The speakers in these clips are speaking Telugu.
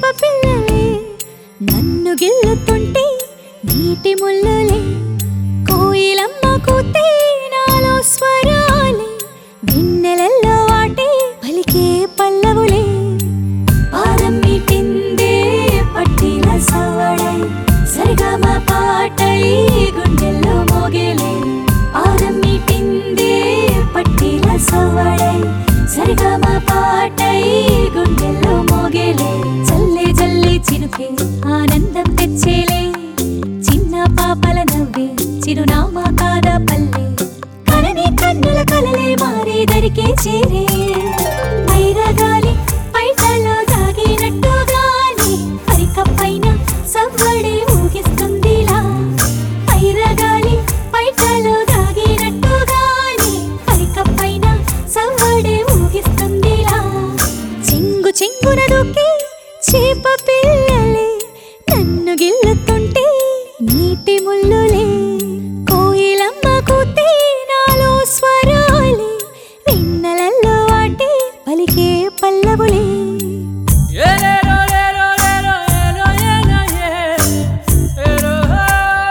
పిల్లలే నన్ను గిల్లుతుంటే నీటి ముళ్ళలే కోయిలమ్మ కూతే నాలో స్వరాలే వెన్నెలల్లో వాటే పలికే పల్లవులే పాదం మీటిందే పట్టిన సవడై సరిగమ పాటై గుండెల్లో మోగేలే పాదం మీటిందే పట్టిన సవడై సరిగమ పాటై గుండెల్లో మోగేలే చల్లే జల్లే చినుకే ఆనందం తెచ్చేలే చిన్న పాపల నవ్వే చిరునామా కాదా పల్లె కనని కన్నుల కలలే మారే దరికే చేరే పైరగాలి పైటలో దాగినట్టుగాని పరికపైన సవ్వడి ఊగిస్తుందిలా పైరగాలి పైటలో దాగినట్టుగాని పరికపైన సవ్వడి ఊగిస్తుందిలా చెంగు చెంగున దూకి చేప పిల్లలే నన్ను గిల్లుతుంటే నీటి ముళ్ళులే కోయిలమ్మ కూతే నాలో స్వరాలే వెన్నెలల్లో వాటే పలికే పల్లవులే ఏలేరో లేరో లేరో ఏలో ఏలో ఏ. ఏరో హో.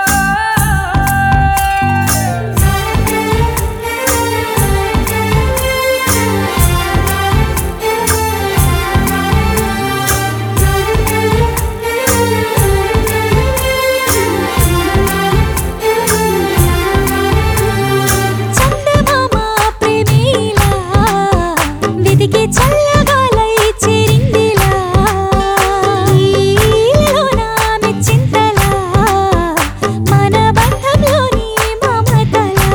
చందమామ ప్రేమిలా వెతికి చల్లగాలై చేరిందిలా ఈలోన మెచ్చింతలా మన బంధంలోని మమతలా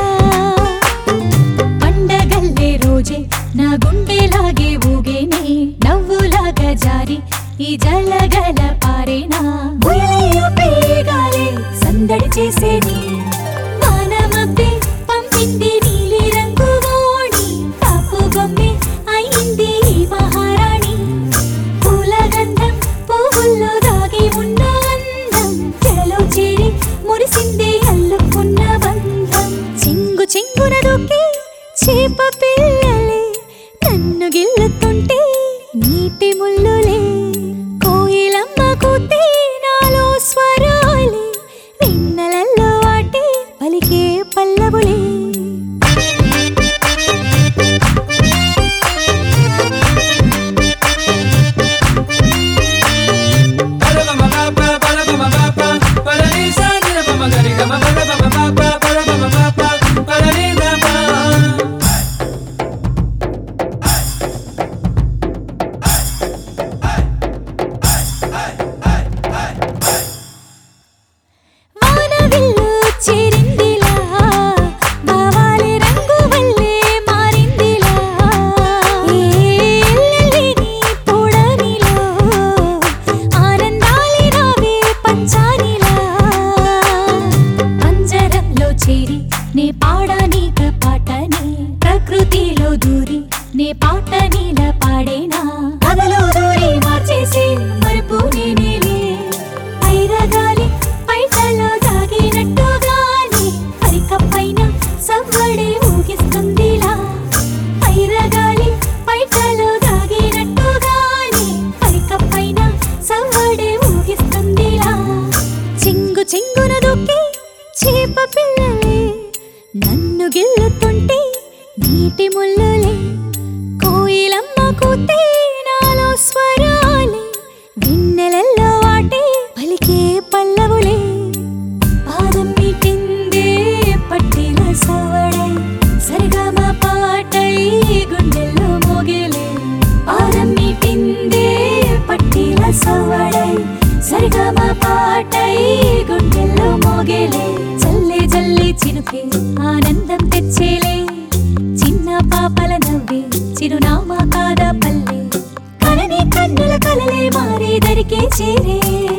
పండగల్లే రోజే నా గుండెలాగే ఊగేనే నవ్వులాగా జారి ఈ జలగల పారేనా ఉయలే పేగాలే సందడి చేసేని వానమబ్బే పంపింది నీలి రంగు ఓణి పాపు బొమ్మే అయింది ఈ మహారాణి పూల గంధం పువ్వుల్లో దాగి ఉన్న అందం చెరలో చేరి మురిసింది అల్లుకున్న బంధం చెంగు చెంగున దూకి చేప పిల్లలే నన్ను గిల్లుతుంటే నీటి ముళ్ళులే కోయిలమ్మ కూతే నాలో స్వరాలే వెన్నెలల్లో వాటే పలికే పల్లవులే పరమమప, పరమమప, పరనీసా నిరపమగరిగమ పరమమప, పరమమప, పరనీదప. వానవిల్లు చేరిందిలా బావాలే రంగు వల్లే మారిందిలా ఏల్లెల్లిని పొడనిలో ఆనందాలి రావే పంచానిలా పంజరంలో చేరి నే పాడనీక పాటని ప్రకృతిలో దూరి నే పాట నీల పాడేనా కథలో దూరి మార్చేసే మరుపు నేనేలే పైరగాలి పైటలో దాగినట్టుగాని పరికపైన సవ్వడి ఊగిస్తుందిలా పైరగాలి పైటలో దాగినట్టుగాని పరికపైన సవ్వడి ఊగిస్తుందిలా చెంగు చెంగున దూకి చేప పిల్లలే నన్ను గిల్లుతుంటే నీటి ముళ్ళలే కోయిలమ్మ కూతే నాలో స్వరాలే వెన్నెలల్లో వాటే పలికే పల్లవులే పాదం మీటిందే పట్టిన సవడై సరిగమ పాటై గుండెల్లో మోగేలే పాదం మీటిందే పట్టిన సవడై సరిగమ పాటై గుండెల్లో మోగేలే చల్లే జల్లే చినుకే ఆనందం తెచ్చేలే చిన్న పాపల నవ్వే చిరునామా కాదా పల్లె కనని కన్నుల కలలే మారే దరికే చేరే